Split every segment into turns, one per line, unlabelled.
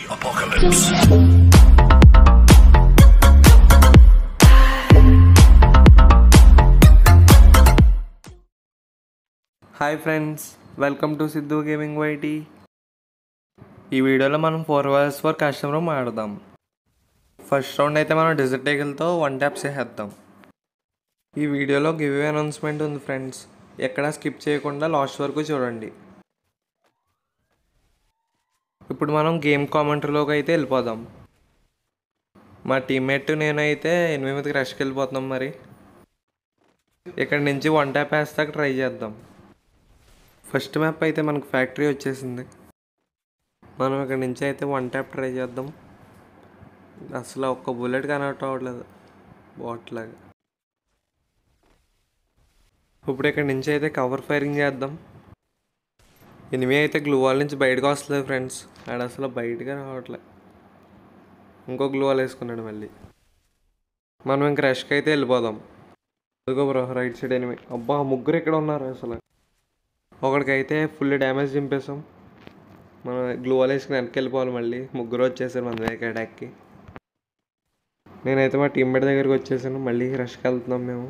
apocalypse.
Hi friends welcome to Siddhu gaming YT ఈ వీడియోలో మనం ఫోర్ అవర్స్ ఫర్ కస్టమర్ ఆడదాం ఫస్ట్ రౌండ్ అయితే మనం డిజర్ట్ టేకిల్తో వన్ ట్యాప్ చేసేద్దాం ఈ వీడియోలో గివ్ అనౌన్స్మెంట్ ఉంది ఫ్రెండ్స్ ఎక్కడా స్కిప్ చేయకుండా లాస్ట్ వరకు చూడండి ఇప్పుడు మనం గేమ్ కామెంటరీలోకి అయితే వెళ్ళిపోదాం మా టీమ్మేట్ నేనైతే ఎనిమిదికి రష్కి వెళ్ళిపోతున్నాం మరి ఇక్కడ నుంచి వన్ ట్యాప్ వేస్తాక ట్రై చేద్దాం ఫస్ట్ మ్యాప్ అయితే మనకు ఫ్యాక్టరీ వచ్చేసింది మనం ఇక్కడ నుంచి అయితే వన్ ట్యాప్ ట్రై చేద్దాం అసలు ఒక్క బుల్లెట్ కనెక్ట్ అవ్వట్లేదు బాట్లాగా ఇప్పుడు ఇక్కడ నుంచి అయితే కవర్ ఫైరింగ్ చేద్దాం ఎనిమి అయితే గ్లూ వాల్ నుంచి బయటకు వస్తలేదు ఫ్రెండ్స్ ఆడ అసలు బయటగా రావట్లే ఇంకో గ్లూ వాల్ వేసుకున్నాడు మళ్ళీ మనం ఇంక రష్కి అయితే వెళ్ళిపోదాం అదిగో బ్రో రైట్ సైడ్ ఎనిమి అబ్బా ముగ్గురు ఇక్కడ ఉన్నారు అసలు ఒకడికైతే ఫుల్ డ్యామేజ్ చింపేసాం మనం గ్లూ వాల్ వేసుకుని వెనక్కి వెళ్ళిపోవాలి మళ్ళీ ముగ్గురు వచ్చేసారు మన దగ్గర అటాక్కి నేనైతే మా టీమ్మేట్ దగ్గరికి వచ్చేసాను మళ్ళీ రష్కి వెళ్తున్నాం మేము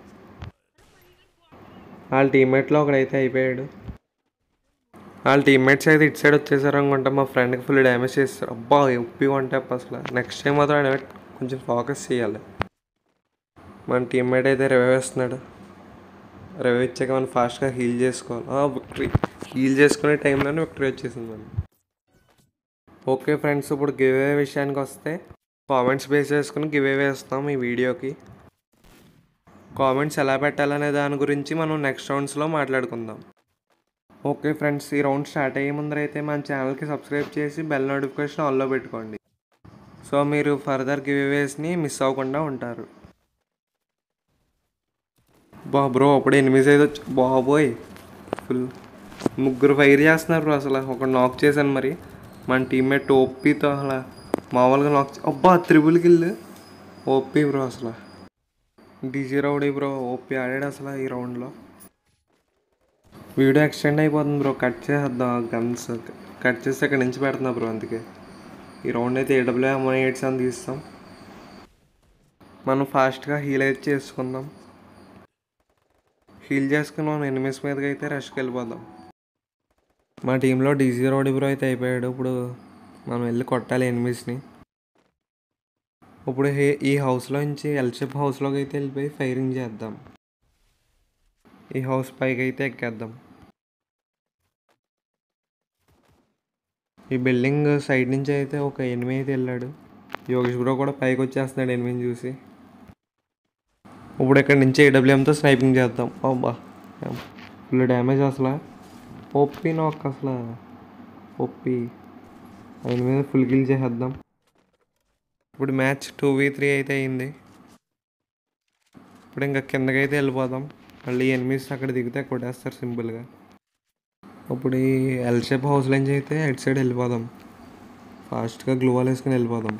వాళ్ళ టీమ్మేట్లో ఒకడైతే అయిపోయాడు వాళ్ళ టీమ్మేట్స్ అయితే ఇటు సైడ్ వచ్చేసారు అనుకుంటా మా ఫ్రెండ్కి ఫుల్ డ్యామేజ్ చేస్తారు అబ్బా ఉప్పి ఉంటే అసలు నెక్స్ట్ టైం మాత్రం ఆయన కొంచెం ఫోకస్ చేయాలి మన టీమ్మేట్ అయితే రివైవ్ వేస్తున్నాడు రివైవ్ ఇచ్చాక మనం ఫాస్ట్గా హీల్ చేసుకోవాలి విక్టరీ హీల్ చేసుకునే టైంలోనే విక్టరీ వచ్చేసింది మనం ఓకే ఫ్రెండ్స్ ఇప్పుడు గివ్ అవే విషయానికి వస్తే కామెంట్స్ బేస్ చేసుకుని గివ్ అవే వేస్తాం ఈ వీడియోకి కామెంట్స్ ఎలా పెట్టాలనే దాని గురించి మనం నెక్స్ట్ రౌండ్స్లో మాట్లాడుకుందాం ఓకే ఫ్రెండ్స్ ఈ రౌండ్ స్టార్ట్ అయ్యే ముందర అయితే మన ఛానల్కి సబ్స్క్రైబ్ చేసి బెల్ నోటిఫికేషన్ ఆన్లో పెట్టుకోండి సో మీరు ఫర్దర్ గివ్ అవేస్ని మిస్ అవ్వకుండా ఉంటారు బా బ్రో అప్పుడు ఎనిమిది ఐదు వచ్చి బాబోయ్ ఫుల్ ముగ్గురు ఫైర్ చేస్తున్నారు బ్రో అసలు ఒక నాక్ చేశాను మరి మన టీమ్మేట్ ఓపీతో అసలు మామూలుగా నాక్ చే- అబ్బా త్రిబుల్ కిల్ ఓపీ బ్రో అసలు డీజీ రౌడీ బ్రో ఓపీ ఆడాడు అసలు ఈ రౌండ్లో వీడియో ఎక్స్టెండ్ అయిపోతుంది బ్రో కట్ చేసేద్దాం గన్స్ కట్ చేస్తే ఇక్కడ నుంచి పెడుతున్నా బ్రో అందుకే ఈ రౌండ్ అయితే ఏడబ్ల్యూ వన్ ఎయిట్స్ అని తీస్తాం మనం ఫాస్ట్గా హీల్ అయితే చేసుకుందాం హీల్ చేసుకుని మనం ఎనిమిస్ మీదకి అయితే రష్కి వెళ్ళిపోదాం మా టీంలో డీజీ రోడ్ బ్రో అయితే అయిపోయాడు ఇప్పుడు మనం వెళ్ళి కొట్టాలి ఎనిమిస్ని ఇప్పుడు హే- ఈ హౌస్లో నుంచి ఎల్షిప్ హౌస్లోకి అయితే వెళ్ళిపోయి ఫైరింగ్ చేద్దాం ఈ హౌస్ పైకి అయితే ఎక్కేద్దాం ఈ బిల్డింగ్ సైడ్ నుంచి అయితే ఒక ఎనిమి అయితే వెళ్ళాడు యోగేష్ బ్రో కూడా పైకి వచ్చేస్తున్నాడు ఎనిమిని చూసి ఇప్పుడు ఇక్కడ నుంచి ఏడబ్ల్యూఎంతో స్నైపింగ్ చేద్దాం అబ్బా ఫుల్ డ్యామేజ్ అసలు ఒప్పి నాకు అసలు ఒప్పి ఆయన మీద ఫుల్ కిల్ చేసేద్దాం ఇప్పుడు మ్యాచ్ టూ వీ త్రీ అయితే అయింది ఇప్పుడు ఇంకా కిందకైతే వెళ్ళిపోదాం మళ్ళీ ఎనిమిస్ అక్కడ దిగితే కొట్టేస్తారు సింపుల్గా ఇప్పుడు ఈ ఎల్ షేప్ హౌస్ నుంచి అయితే అటు సైడ్ వెళ్ళిపోదాం ఫాస్ట్గా గ్లూవాల్ వేసుకుని వెళ్ళిపోదాం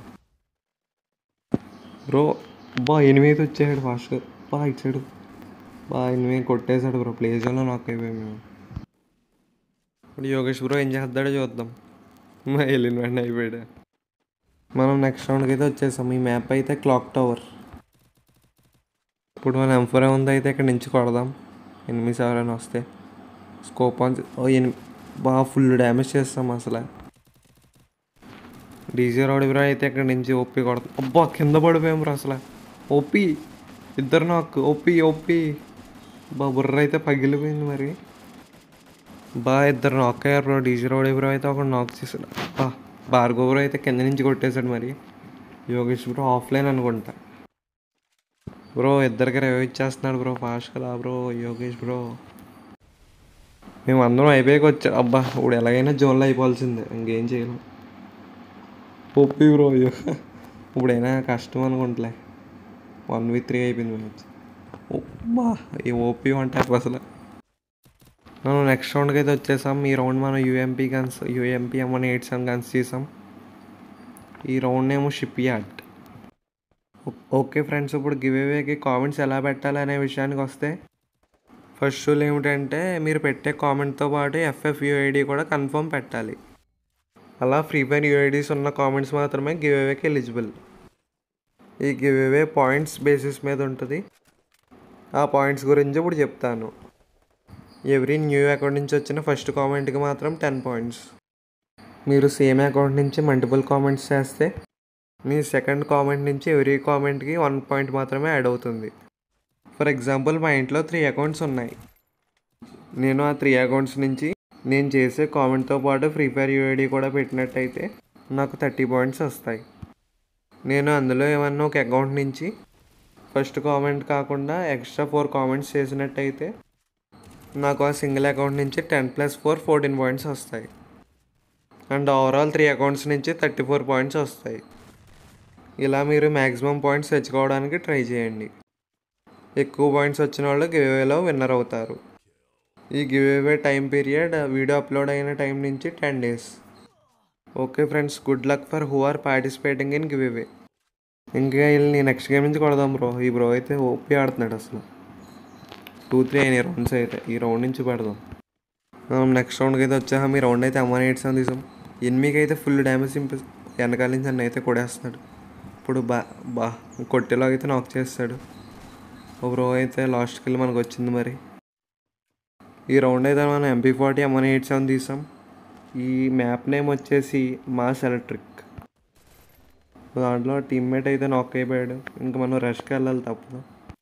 బ్రో బా ఎనిమిది వచ్చేసాడు ఫాస్ట్గా బా ఇటు సైడ్ బా ఎనిమిది కొట్టేశాడు బ్రో ప్లేస్లో నాకు అయిపోయాం మేము ఇప్పుడు యోగేష్ బ్రో ఏం చేస్తాడో చూద్దాం మా వెళ్ళిన వెంటనే అయిపోయాడు మనం నెక్స్ట్ రౌండ్కి అయితే వచ్చేసాం ఈ మ్యాప్ అయితే క్లాక్ టవర్ ఇప్పుడు మన ఎంఫోర్ ఉంది అయితే ఇక్కడ నుంచి కొడదాం ఎనిమిది ఎవరైనా వస్తే స్కోప్ ఆన్ చే- ఓ ఎనిమి బాగా ఫుల్ డ్యామేజ్ చేస్తాం అసలు డీజే రౌడీ బ్రో అయితే ఇక్కడ నుంచి ఓపీ కొడతాం అబ్బా కింద పడిపోయాం బ్రో అసలు ఓపీ ఇద్దరు నాకు ఓపీ ఓపీ బా బుర్ర అయితే పగిలిపోయింది మరి బా ఇద్దరు నాక్ అయ్యారు బ్రో డీజే రౌడీ బ్రో అయితే ఒక నాక్ చేశాడు బా భార్గవ్ బ్రో అయితే కింద నుంచి కొట్టేశాడు మరి యోగేష్ బ్రో ఆఫ్లైన్ అనుకుంటా బ్రో ఇద్దరికి రివైవ్ ఇచ్చేస్తున్నాడు బ్రో ఫాస్ట్గా రా బ్రో యోగేష్ బ్రో మేము అందరం అయిపోయాక వచ్చా అబ్బా ఇప్పుడు ఎలాగైనా జోన్లో అయిపోవాల్సిందే ఇంకేం చేయలేం ఒప్పి బ్రో అయ్యో ఇప్పుడైనా కష్టం అనుకుంటలే వన్ వీ త్రీ అయిపోయింది మ్యాచ్ అబ్బా ఈ ఓపీ అంటే అసలు మనం నెక్స్ట్ రౌండ్కి అయితే వచ్చేసాం ఈ రౌండ్ మనం యూఎంపీ గన్స్ యూఎంపీ ఎమ్మని ఎయిట్ సెవెన్ గన్స్ చేసాం ఈ రౌండ్ ఏమో షిప్ యార్డ్ ఓకే ఫ్రెండ్స్ ఇప్పుడు గివ్ అవేకి కామెంట్స్ ఎలా పెట్టాలి అనే విషయానికి వస్తే ఫస్ట్ రూల్ ఏమిటంటే మీరు పెట్టే కామెంట్తో పాటు ఎఫ్ఎఫ్యుఐడి కూడా కన్ఫర్మ్ పెట్టాలి అలా ఫ్రీ ఫైర్ యూఐడీస్ ఉన్న కామెంట్స్ మాత్రమే గివ్ అవేకి ఎలిజిబుల్ ఈ గివ్ అవే పాయింట్స్ బేసిస్ మీద ఉంటుంది ఆ పాయింట్స్ గురించి ఇప్పుడు చెప్తాను ఎవ్రీ న్యూ అకౌంట్ నుంచి వచ్చిన ఫస్ట్ కామెంట్కి మాత్రం టెన్ పాయింట్స్ మీరు సేమ్ అకౌంట్ నుంచి మల్టిపుల్ కామెంట్స్ చేస్తే మీ సెకండ్ కామెంట్ నుంచి ఎవ్రీ కామెంట్కి వన్ పాయింట్ మాత్రమే యాడ్ అవుతుంది ఫర్ ఎగ్జాంపుల్ మా ఇంట్లో త్రీ అకౌంట్స్ ఉన్నాయి నేను ఆ త్రీ అకౌంట్స్ నుంచి నేను చేసే కామెంట్తో పాటు ఫ్రీ ఫైర్ యూఐడి కూడా పెట్టినట్టయితే నాకు థర్టీ పాయింట్స్ వస్తాయి నేను అందులో ఏమన్నా ఒక అకౌంట్ నుంచి ఫస్ట్ కామెంట్ కాకుండా ఎక్స్ట్రా ఫోర్ కామెంట్స్ చేసినట్టయితే నాకు ఆ సింగిల్ అకౌంట్ నుంచి ten plus four fourteen points వస్తాయి అండ్ ఓవరాల్ త్రీ అకౌంట్స్ నుంచి థర్టీ ఫోర్ పాయింట్స్ వస్తాయి ఇలా మీరు మ్యాక్సిమం పాయింట్స్ తెచ్చుకోవడానికి ట్రై చేయండి ఎక్కువ పాయింట్స్ వచ్చిన వాళ్ళు గివేవేలో విన్నర్ అవుతారు ఈ giveaway time period video upload అయిన టైం నుంచి ten days okay friends good luck for who are participating in giveaway ఇంకా వీళ్ళని నెక్స్ట్ గేమ్ నుంచి కొడదాం బ్రో ఈ బ్రో అయితే ఓపీ ఆడుతున్నాడు అసలు టూ త్రీ అయినాయి రౌండ్స్ అయితే ఈ రౌండ్ నుంచి పెడదాం నెక్స్ట్ రౌండ్కి అయితే వచ్చాక మీ రౌండ్ అయితే అమ్మని ఎయిట్స్ అని తీసాం ఎనిమికి అయితే ఫుల్ డ్యామేజ్ సింపి వెనకాల నుంచి అన్న అయితే కొడేస్తున్నాడు ఇప్పుడు బా బా కొట్టేలో అయితే నాక్ చేస్తాడు ఒక బ్రో అయితే లాస్ట్కి వెళ్ళి మనకు వచ్చింది మరి ఈ రౌండ్ అయితే మనం ఎంపీ ఫార్టీ అమ్మని ఎయిట్ సెవెన్ తీసాం ఈ మ్యాప్ నేమ్ వచ్చేసి మాస్ ఎలక్ట్రిక్ దాంట్లో టీమ్మేట్ అయితే నాక్ అయిపోయాడు ఇంకా మనం రష్కి వెళ్ళాలి తప్పదు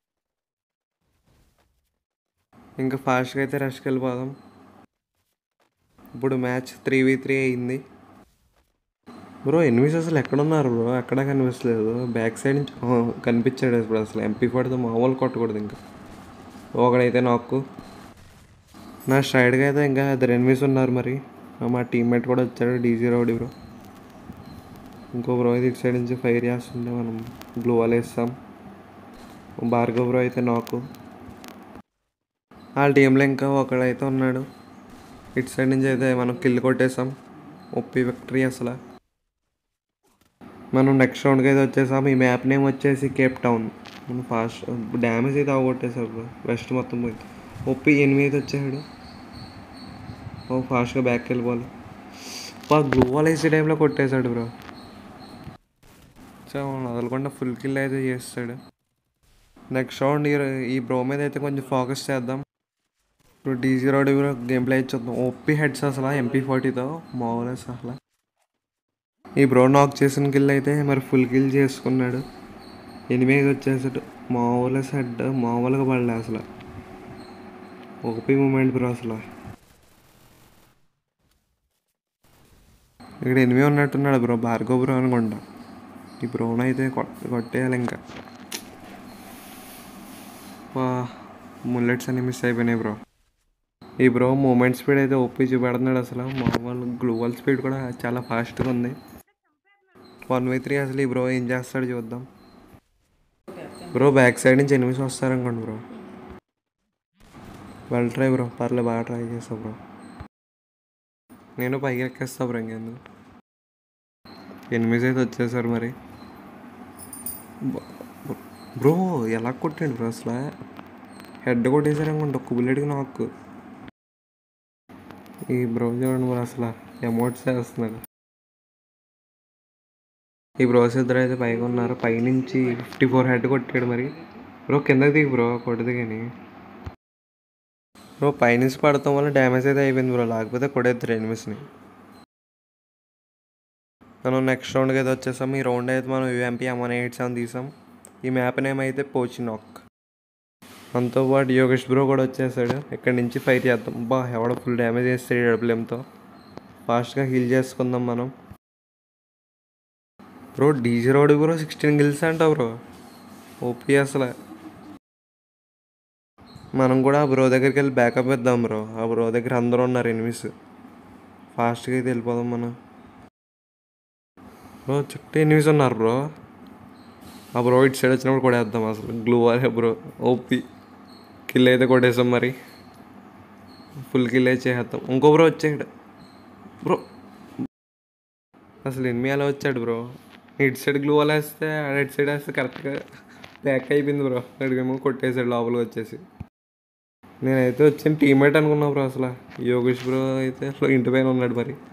ఇంకా ఫాస్ట్గా అయితే రష్కి వెళ్ళిపోదాం ఇప్పుడు మ్యాచ్ త్రీ వి త్రీ అయింది బ్రో ఎనిమిస్ అసలు ఎక్కడున్నారు బ్రో ఎక్కడ కనిపించలేదు బ్యాక్ సైడ్ నుంచి ఆ, కనిపించాడు ఇప్పుడు అసలు ఎంపీ పడితే మామూలు కొట్టకూడదు ఇంకా ఒకడైతే నాకు నా స్ట్రైడ్గా అయితే ఇంకా ఇద్దరు ఎనిమిస్ ఉన్నారు మరి మా టీమ్మేట్ కూడా వచ్చాడు డీజీ రౌడీ బ్రో ఇంకో బ్రో అయితే ఇటు సైడ్ నుంచి ఫైర్ చేస్తుంటే మనం గ్లూ వాల్ వేస్తాం భార్గవ్ బ్రో అయితే నాకు ఆ టీంలో ఇంకా ఒకడైతే ఉన్నాడు ఇటు సైడ్ నుంచి అయితే మనం కిల్ కొట్టేసాం ఒప్పి విక్టరీ అసలు మనం నెక్స్ట్ రౌండ్కి అయితే వచ్చేసాం ఈ మ్యాప్ నేమ్ వచ్చేసి కేప్ టౌన్ మనం ఫాస్ట్ డ్యామేజ్ అయితే అవగొట్టేసారు బ్రో వెస్ట్ మొత్తం పోయింది ఒప్పి ఎనిమిది అయితే వచ్చాడు ఓ ఫాస్ట్గా బ్యాక్కి వెళ్ళిపోవాలి బా గ్లోవల్ వేసే టైంలో కొట్టేశాడు బ్రో సో వదలకుండా ఫుల్ కిల్ అయితే చేస్తాడు నెక్స్ట్ రౌండ్ ఈ ఈ బ్రో మీద అయితే కొంచెం ఫోకస్ చేద్దాం ఇప్పుడు డీజీ రోడ్ గేమ్ ప్లే చూద్దాం ఓపీ హెడ్స్ అసలు ఎంపీ ఫార్టీతో మామూలు అసలు ఈ బ్రో నాక్ చేసిన కిల్ అయితే మరి ఫుల్ కిల్ చేసుకున్నాడు ఎనిమిది వచ్చేసాడు మామూలు హెడ్ మామూలుగా పడలే అసలు ఒకపీ మూమెంట్ బ్రో అసలు ఇక్కడ ఎనిమిది ఉన్నట్టున్నాడు బ్రో భార్గవ్ బ్రో అనుకుంటా ఈ బ్రోన్ అయితే కొట్ కొట్టేయాలి ఇంకా వా ముల్లెట్స్ అన్ని మిస్ అయిపోయినాయి బ్రో ఈ బ్రో మూమెంట్ స్పీడ్ అయితే ఒప్పి చూపెడుతున్నాడు అసలు మామూలు గ్లోబల్ స్పీడ్ కూడా చాలా ఫాస్ట్గా ఉంది వన్ వై త్రీ అసలు ఈ బ్రో ఏం చేస్తాడు చూద్దాం బ్రో బ్యాక్ సైడ్ నుంచి ఎనిమిస్ వస్తారనుకోండి బ్రో వెల్ ట్రై బ్రో పర్లే బాగా ట్రై చేస్తా బ్రో నేను పైకి ఎక్కేస్తా బ్రో ఇంకెందుకు ఎనిమిది అయితే వచ్చేసారు మరి బ- బ్రో ఎలా కొట్టాడు బ్రో అసలు హెడ్ కొట్టేసారు అనుకుంటా ఒక్క బుల్లెట్కి నాకు ఈ బ్రో చూడండి మరి అసలు ఎమోట్స్ చేస్తున్నారు ఈ బ్రోస్ ఇద్దరు అయితే పైగా ఉన్నారు పైనుంచి ఫిఫ్టీ ఫోర్ హెడ్ కొట్టాడు మరి బ్రో కిందకి దిగు బ్రో కొట్టదు కానీ బ్రో పైనుంచి పడటం వల్ల డ్యామేజ్ అయితే అయిపోయింది బ్రో లేకపోతే కొడేద్దరు ఎనిమిస్ని మనం నెక్స్ట్ రౌండ్కి అయితే వచ్చేసాం ఈ రౌండ్ అయితే మనం యూఎంపీ అమ్మని ఎయిట్ సెవెన్ తీసాం ఈ మ్యాప్ నేమ్ అయితే పోచినాక్ మనతో పాటు యోగేష్ బ్రో కూడా వచ్చేసాడు ఇక్కడి నుంచి ఫైట్ చేద్దాం బా ఎవడ ఫుల్ డ్యామేజ్ చేస్తాడు డబ్ల్యూఎంతో ఫాస్ట్గా హీల్ చేసుకుందాం మనం bro DG rowdy bro sixteen kills అంట బ్రో ఓపీ అసలు మనం కూడా ఆ బ్రో దగ్గరికి వెళ్ళి బ్యాకప్ ఇద్దాం బ్రో ఆ బ్రో దగ్గర అందరూ ఉన్నారు ఎనిమిస్ ఫాస్ట్గా అయితే వెళ్ళిపోదాం మనం బ్రో చుట్టూ ఎనిమిస్ ఉన్నారు బ్రో ఆ బ్రో ఇటు సైడ్ వచ్చినప్పుడు కొడేద్దాం అసలు గ్లూ అరే బ్రో ఓపి కిల్ అయితే కొట్టేసాం మరి ఫుల్ కిల్ అయితే చేసేద్దాం ఇంకో బ్రో వచ్చాడు బ్రో అసలు ఎనిమిది అలా వచ్చాడు బ్రో ఇటు సైడ్ గ్లూ అలా వేస్తే ఆడ ఇటు సైడ్ వేస్తే కరెక్ట్గా బ్యాక్ అయిపోయింది బ్రో అడిగేమో కొట్టేసాడు లోపలికి వచ్చేసి నేనైతే వచ్చిన టీమేట్ అనుకున్నా బ్రో అసలు యోగేష్ బ్రో అయితే అసలు ఇంటి పైన ఉన్నాడు మరి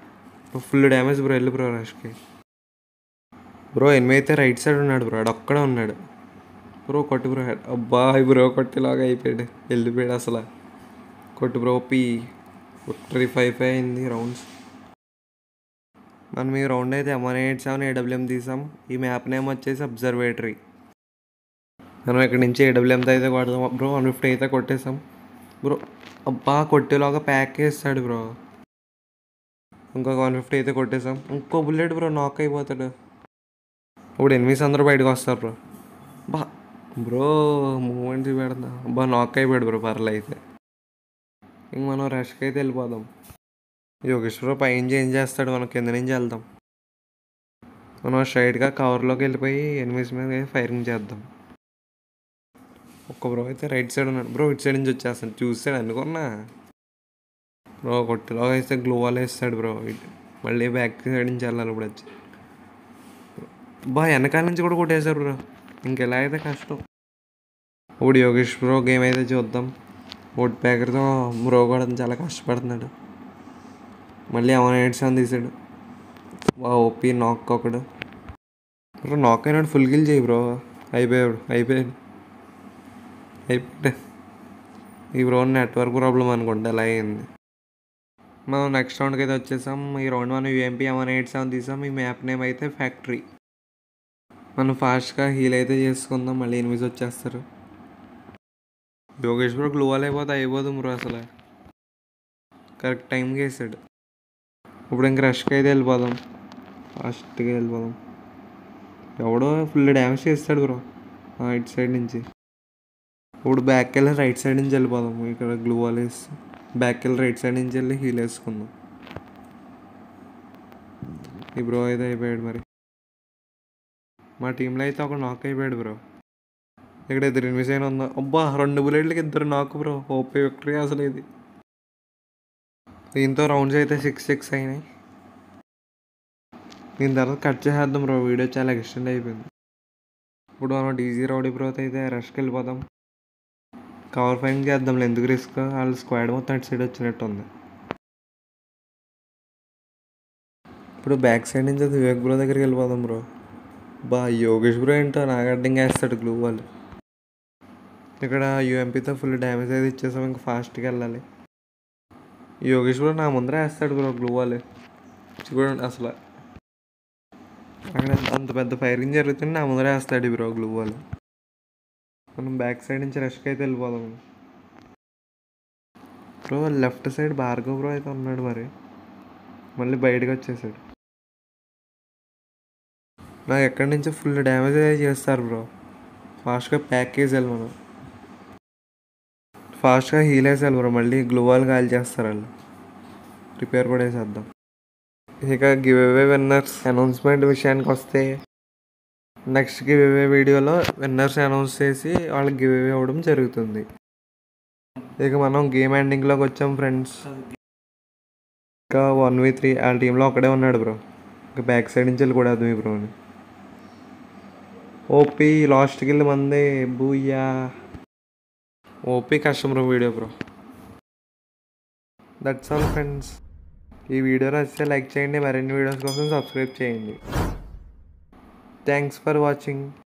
ఫుల్ డ్యామేజ్ బ్రో వెళ్ళి బ్రో రష్కి బ్రో ఎనిమిది అయితే రైట్ సైడ్ ఉన్నాడు బ్రో ఆడు ఒక్కడే ఉన్నాడు బ్రో కొట్టు బ్రో head. అబ్బా ఈ బ్రో కొట్టేలాగా అయిపోయాడు వెళ్ళిపోయాడు అసలు కొట్టు బ్రో పీ త్రీ ఫైవ్ ఫైవ్ అయింది రౌండ్స్ మనం ఈ రౌండ్ అయితే వన్ ఎయిట్ సెవెన్ ఏడబ్ల్యూఎం తీసాం ఈ మ్యాప్ నేమ్ వచ్చేసి అబ్జర్వేటరీ మనం ఇక్కడ నుంచి ఏడబ్ల్యూఎంతో అయితే కొడదాం బ్రో వన్ ఫిఫ్టీ అయితే కొట్టేసాం బ్రో అబ్బా కొట్టేలాగా ప్యాక్ చేస్తాడు బ్రో ఇంకొక వన్ ఫిఫ్టీ అయితే కొట్టేసాం ఇంకో బుల్లెట్ బ్రో నాక్ అయిపోతాడు ఇప్పుడు ఎనిమిది అందరూ బయటకు వస్తారు బ్రో బా బ్రో మూమెంట్స్ పెడతా బా నాక్ అయిపోయాడు బ్రో పర్లే అయితే ఇంక మనం రష్కి అయితే వెళ్ళిపోదాం యోగేశ్వర పైన చేంజ్ చేస్తాడు మనం కింద నుంచి వెళ్దాం మనం స్ట్రైట్గా కవర్లోకి వెళ్ళిపోయి ఎనిమిస్ మీద ఫైరింగ్ చేద్దాం ఒక్క బ్రో అయితే రైట్ సైడ్ ఉన్నాడు బ్రో ఇటు సైడ్ నుంచి వచ్చేస్తాడు చూస్తాడు అనుకున్నా బ్రో కొట్టిలో వేస్తే గ్లో వాల్ వేస్తాడు బ్రో ఇటు మళ్ళీ బ్యాక్ సైడ్ నుంచి వెళ్ళాలి ఇప్పుడు వచ్చి బా వెనకాల నుంచి కూడా కొట్టేశారు బ్రో ఇంకెలా అయితే కష్టం ఇప్పుడు యోగేష్ బ్రో గేమ్ అయితే చూద్దాం ఓట్ ప్యాకర్తో బ్రో కూడా చాలా కష్టపడుతున్నాడు మళ్ళీ అవన్ ఎయిట్ సెవెన్ తీసాడు వా ఓపీ నాక్ ఒకడు బ్రో నాక్ అయినాడు ఫుల్ కిల్ చేయి బ్రో అయిపోయాడు అయిపోయాడు అయిపోయాడు ఈ బ్రో నెట్వర్క్ ప్రాబ్లం అనుకుంటా అలా అయింది మనం నెక్స్ట్ రౌండ్కి అయితే వచ్చేసాం ఈ రౌండ్ మనం యూఎంపీ వన్ ఎయిట్ సెవెన్ తీసాం ఈ మ్యాప్ నేమ్ అయితే ఫ్యాక్టరీ మనం ఫాస్ట్గా హీల్ అయితే చేసుకుందాం మళ్ళీ ఎనిమిది వచ్చేస్తారు యోగేష్ బ్రో గ్లూవాల్ అయిపోతే అయిపోదు బ్రో అసలు కరెక్ట్ టైంకి వేసాడు ఇప్పుడు ఇంక రష్కి అయితే వెళ్ళిపోదాం ఫాస్ట్గా వెళ్ళిపోదాం ఎవడో ఫుల్ డ్యామేజ్ చేస్తాడు బ్రో ఇటు సైడ్ నుంచి ఇప్పుడు బ్యాక్ వెళ్ళి రైట్ సైడ్ నుంచి వెళ్ళిపోదాం ఇక్కడ గ్లూ వాల్ వేసి బ్యాక్ వెళ్ళి రైట్ సైడ్ నుంచి వెళ్ళి హీల్ వేసుకుందాం ఈ బ్రో అయితే అయిపోయాడు మరి మా టీంలో అయితే ఒక నాక్ అయిపోయాడు బ్రో ఇక్కడ ఇద్దరు ఎనిమిది అయినా ఉందా అబ్బా రెండు బుల్లెట్లకి ఇద్దరు నాక్ బ్రో ఓపీ విక్టరీ అసలు ఇది దీంతో రౌండ్స్ అయితే సిక్స్ సిక్స్ అయినాయి దీని తర్వాత కట్ చేసేద్దాం బ్రో వీడియో చాలా ఎక్స్టెండ్ అయిపోయింది ఇప్పుడు మనం డీజీ రౌడీ బ్రోత్ అయితే రష్కి వెళ్ళిపోదాం కవర్ ఫైన్ చేద్దాం ఎందుకు రిస్క్ వాళ్ళ స్క్వాడ్ మొత్తం అటు సైడ్ వచ్చినట్టు ఉంది ఇప్పుడు బ్యాక్ సైడ్ నుంచి అది వివేక్ బ్రో దగ్గరికి వెళ్ళిపోదాం బ్రో బా యోగేష్ బ్రో ఏంటో నాగడ్డింగ్ వేస్తాడు గ్లూ వాళ్ళు ఇక్కడ యూఎంపీతో ఫుల్ డ్యామేజ్ అయితే ఇచ్చేసాం ఇంకా ఫాస్ట్గా వెళ్ళాలి యోగేష్ బ్రో నా ముందర వేస్తాడు బ్రో గ్లూ వాళ్ళు చూడండి అసలు అక్కడ అంత పెద్ద ఫైరింగ్ జరుగుతుంటే నా ముందర వేస్తాడు ఈ బ్రో గ్లూ వాళ్ళు మనం బ్యాక్ సైడ్ నుంచి రష్కి అయితే వెళ్ళిపోదాం bro left side Bhargav bro అయితే ఉన్నాడు మరి మళ్ళీ బయటకు వచ్చేసాడు నాకు ఎక్కడి నుంచి ఫుల్ డ్యామేజ్ అయితే చేస్తారు బ్రో ఫాస్ట్గా ప్యాకేజ్ వెళ్ళి మనం ఫాస్ట్గా హీల్ వేసేయాలి బ్రో మళ్ళీ గ్లూవాల్ కాల్ చేస్తారు వాళ్ళు రిపేర్ కూడా వేసేద్దాం ఇక గివ్ అవే విన్నర్స్ అనౌన్స్మెంట్ విషయానికి వస్తే నెక్స్ట్ గివ్ అవే వీడియోలో విన్నర్స్ అనౌన్స్ చేసి వాళ్ళకి గివ్ అవే అవ్వడం జరుగుతుంది ఇక మనం గేమ్ ఎండింగ్లోకి వచ్చాం ఫ్రెండ్స్ ఇంకా వన్ వి త్రీ వాళ్ళ టీంలో ఒకడే ఉన్నాడు బ్రో ఇంకా బ్యాక్ సైడ్ నుంచి వెళ్ళి కూడా అది బ్రో అని ఓపీ లాస్ట్కి వెళ్ళి మంది బూయా ఓపీ కష్టం bro video bro that's all friends ఈ వీడియో నచ్చితే లైక్ చేయండి మరిన్ని వీడియోస్ కోసం సబ్స్క్రైబ్ చేయండి థ్యాంక్స్ ఫర్ వాచింగ్